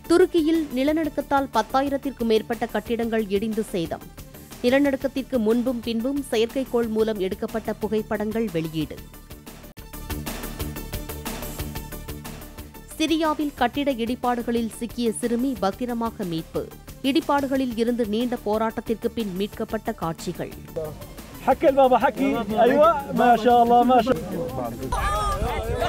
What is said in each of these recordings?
துருக்கியில் நிலநடுக்கத்தால் பத்தாயிரத்திற்கும் மேற்பட்ட கட்டிடங்கள் இடிந்து சேதம் நிலநடுக்கத்திற்கு முன்பும் பின்பும் செயற்கைக்கோள் மூலம் எடுக்கப்பட்ட புகைப்படங்கள் வெளியீடு சிரியாவில் கட்டிட இடிபாடுகளில் சிக்கிய சிறுமி பத்திரமாக மீட்பு இடிபாடுகளில் இருந்து நீண்ட போராட்டத்திற்கு பின் மீட்கப்பட்ட காட்சிகள் حكي البابا حكي ايوه ما شاء الله ما شاء الله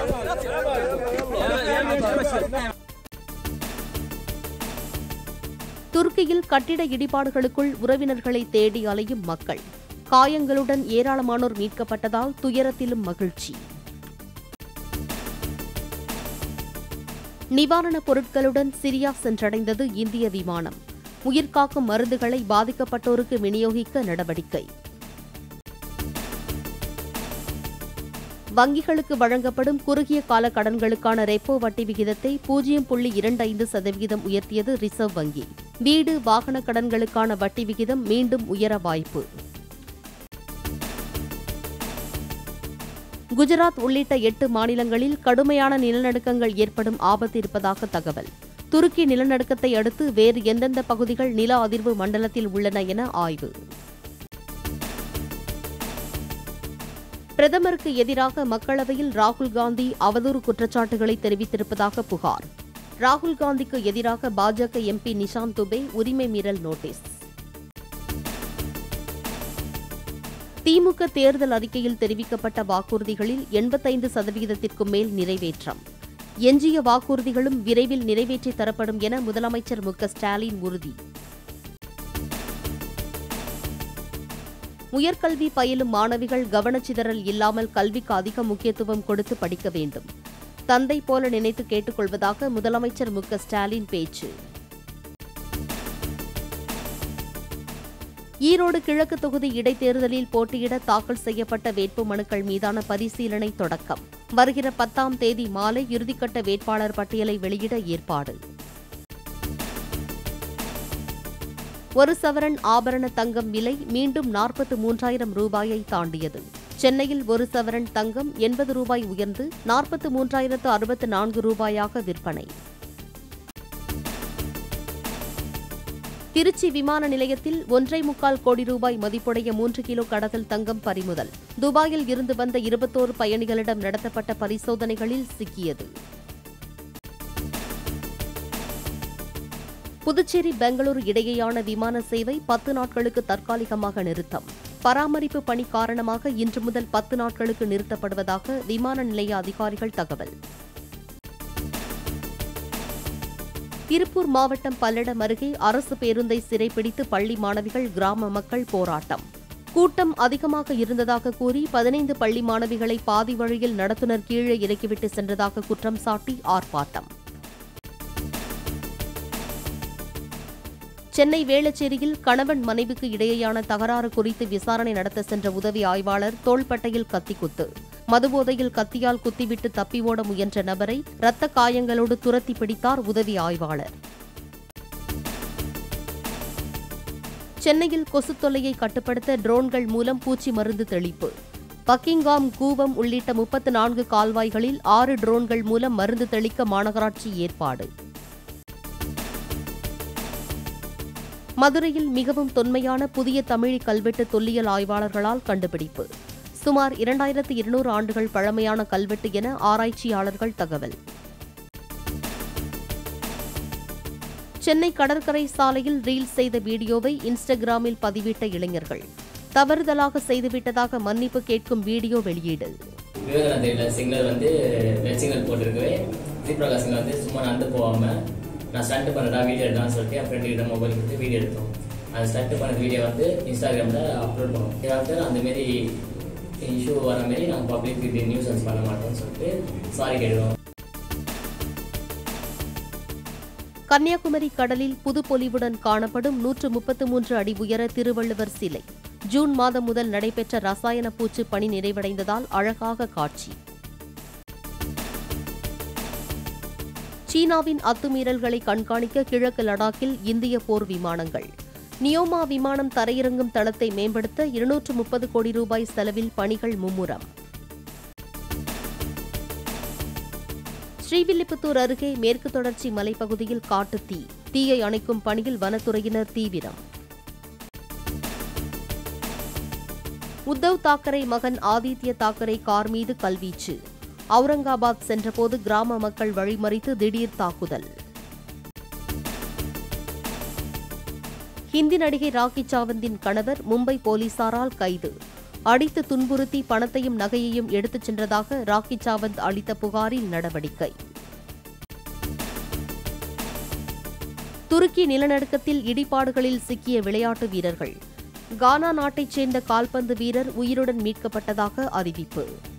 துருக்கியில் கட்டிட இடிபாடுகளுக்குள் உறவினர்களை தேடி அலையும் மக்கள் காயங்களுடன் ஏராளமானோர் மீட்கப்பட்டதால் துயரத்திலும் மகிழ்ச்சி நிவாரணப் பொருட்களுடன் சிரியா சென்றடைந்தது இந்திய விமானம் உயிர்காக்கும் மருந்துகளை பாதிக்கப்பட்டோருக்கு விநியோகிக்க நடவடிக்கை வங்கிகளுக்கு வழங்கப்படும் குறுகிய கால கடன்களுக்கான ரெப்போ வட்டி விகிதத்தை பூஜ்ஜியம் புள்ளி இரண்டு ஐந்து சதவிகிதம் உயர்த்தியது ரிசர்வ் வங்கி வீடு வாகன கடன்களுக்கான வட்டி விகிதம் மீண்டும் உயர வாய்ப்பு குஜராத் உள்ளிட்ட எட்டு மாநிலங்களில் கடுமையான நிலநடுக்கங்கள் ஏற்படும் ஆபத்து இருப்பதாக தகவல் துருக்கி நிலநடுக்கத்தை அடுத்து வேறு எந்தெந்த பகுதிகள் நில அதிர்வு மண்டலத்தில் உள்ளன என ஆய்வு பிரதமருக்கு எதிராக மக்களவையில் ராகுல் காந்தி அவதூறு குற்றச்சாட்டுகளை தெரிவித்திருப்பதாக புகார் ராகுல் காந்திக்கு எதிராக பாஜக எம்பி நிஷாந்த் துபே உரிமை மீறல் நோட்டீஸ் திமுக தேர்தல் அறிக்கையில் தெரிவிக்கப்பட்ட வாக்குறுதிகளில் எண்பத்தைந்து சதவீதத்திற்கும் மேல் நிறைவேற்றம் எஞ்சிய வாக்குறுதிகளும் விரைவில் நிறைவேற்றி தரப்படும் என முதலமைச்சர் மு க ஸ்டாலின் உறுதி உயர்கல்வி பயிலும் மாணவிகள் கவனச்சிதறல் இல்லாமல் கல்விக்கு அதிக முக்கியத்துவம் கொடுத்து படிக்க வேண்டும் தந்தை போல நினைத்து கேட்டுக்கொள்வதாக முதலமைச்சர் மு க ஸ்டாலின் பேச்சு ஈரோடு கிழக்கு தொகுதி இடைத்தேர்தலில் போட்டியிட தாக்கல் செய்யப்பட்ட வேட்புமனுக்கள் மீதான பரிசீலனை தொடக்கம் வருகிற பத்தாம் தேதி மாலை இறுதிக்கட்ட வேட்பாளர் பட்டியலை வெளியிட ஏற்பாடு ஒரு சவரன் ஆபரண தங்கம் விலை மீண்டும் நாற்பத்து மூன்றாயிரம் ரூபாயை தாண்டியது சென்னையில் ஒரு சவரன் தங்கம் எண்பது ரூபாய் உயர்ந்து நாற்பத்து மூன்றாயிரத்து அறுபத்து நான்கு ரூபாயாக விற்பனை திருச்சி விமான நிலையத்தில் ஒன்றை முக்கால் கோடி ரூபாய் மதிப்புடைய மூன்று கிலோ கடத்தல் தங்கம் பறிமுதல் துபாயில் இருந்து வந்த இருபத்தோரு பயணிகளிடம் நடத்தப்பட்ட பரிசோதனைகளில் சிக்கியது புதுச்சேரி பெங்களூரு இடையேயான விமான சேவை பத்து நாட்களுக்கு தற்காலிகமாக நிறுத்தம் பராமரிப்பு பணி காரணமாக இன்று முதல் பத்து நாட்களுக்கு நிறுத்தப்படுவதாக விமான நிலைய அதிகாரிகள் தகவல் திருப்பூர் மாவட்டம் பல்லடம் அருகே அரசு பேருந்தை சிறைப்பிடித்து பள்ளி மாணவிகள் கிராம மக்கள் போராட்டம் கூட்டம் அதிகமாக இருந்ததாக கூறி பதினைந்து பள்ளி மாணவிகளை பாதி வழியில் நடத்துனர் கீழே இறக்கிவிட்டு சென்றதாக குற்றம் சாட்டி ஆர்ப்பாட்டம் சென்னை வேளச்சேரியில் கணவன் மனைவிக்கு இடையேயான தகராறு குறித்து விசாரணை நடத்த சென்ற உதவி ஆய்வாளர் தோள்பட்டையில் கத்திக்குத்து மதுபோதையில் கத்தியால் குத்திவிட்டு தப்பி ஓட முயன்ற நபரை இரத்த காயங்களோடு துரத்தி பிடித்தார் உதவி ஆய்வாளர் சென்னையில் கொசு தொல்லையை கட்டுப்படுத்த ட்ரோன்கள் மூலம் பூச்சி மருந்து தெளிப்பு பக்கிங்காம் கூவம் உள்ளிட்ட முப்பத்து நான்கு கால்வாய்களில் ஆறு ட்ரோன்கள் மூலம் மருந்து தெளிக்க மாநகராட்சி ஏற்பாடு மதுரையில் மிகவும் தொன்மையான புதிய தமிழ் கல்வெட்டு தொல்லியல் ஆய்வாளர்களால் கண்டுபிடிப்பு சுமார் இரண்டாயிரத்து இருநூறு ஆண்டுகள் பழமையான கல்வெட்டு என ஆராய்ச்சியாளர்கள் தகவல் சென்னை கடற்கரை சாலையில் ரீல்ஸ் செய்த வீடியோவை இன்ஸ்டாகிராமில் பதிவிட்ட இளைஞர்கள் தவறுதலாக செய்துவிட்டதாக மன்னிப்பு கேட்கும் வீடியோ வெளியீடு விவேகானந்தில் சிக்னல் வந்து ரெட் சிக்னல் போட்டிருக்கவே ஜிப்ரகாஷ் சிக்னல் வந்து சும்மா நடந்து போகாமல் நான் ஸ்டண்ட் பண்ணடா வீடியோ எடுக்கலாம்னு சொல்லிட்டு என் ஃப்ரெண்டு கிட்ட மொபைல் கொடுத்து வீடியோ எடுத்தோம் அந்த ஸ்டண்ட் பண்ண வீடியோ வந்து இன்ஸ்டாகிராமில் அப்லோட் பண்ணோம் இதாஃப்டர் அந்தமாரி இஷ்யூ வர மாரி நாங்கள் பப்ளிக் இப்படி நியூசன்ஸ் பண்ண மாட்டோம்னு சொல்லிட்டு சாரி கேட்குறோம் கன்னியாகுமரி கடலில் புதுப்பொலிவுடன் காணப்படும் நூற்று முப்பத்து மூன்று அடி உயர திருவள்ளுவர் சிலை ஜூன் மாதம் முதல் நடைபெற்ற ரசாயன பூச்சு பணி நிறைவடைந்ததால் அழகாக காட்சி சீனாவின் அத்துமீறல்களை கண்காணிக்க கிழக்கு லடாக்கில் இந்திய போர் விமானங்கள் நியோமா விமானம் தரையிறங்கும் தளத்தை மேம்படுத்த இருநூற்று முப்பது கோடி ரூபாய் செலவில் பணிகள் மும்முரம் ஸ்ரீவில்லிபுத்தூர் அருகே மேற்கு தொடர்ச்சி மலைப்பகுதியில் காட்டுத் தீ தீயை அணைக்கும் பணியில் வனத்துறையினர் தீவிரம் உத்தவ் தாக்கரே மகன் ஆதித்ய தாக்கரே கார் மீது கல்வீச்சு அவுரங்காபாத் சென்றபோது கிராம மக்கள் வழிமறித்து திடீர் தாக்குதல் ஹிந்தி நடிகை ராக்கி சாவந்தின் கணவர் மும்பை போலீசாரால் கைது அடித்து துன்புறுத்தி பணத்தையும் நகையையும் எடுத்துச் சென்றதாக ராக்கி சாவந்த் அளித்த புகாரில் நடவடிக்கை துருக்கி நிலநடுக்கத்தில் இடிபாடுகளில் சிக்கிய விளையாட்டு வீரர்கள் கானா நாட்டைச் சேர்ந்த கால்பந்து வீரர் உயிருடன் மீட்கப்பட்டதாக அறிவிப்பு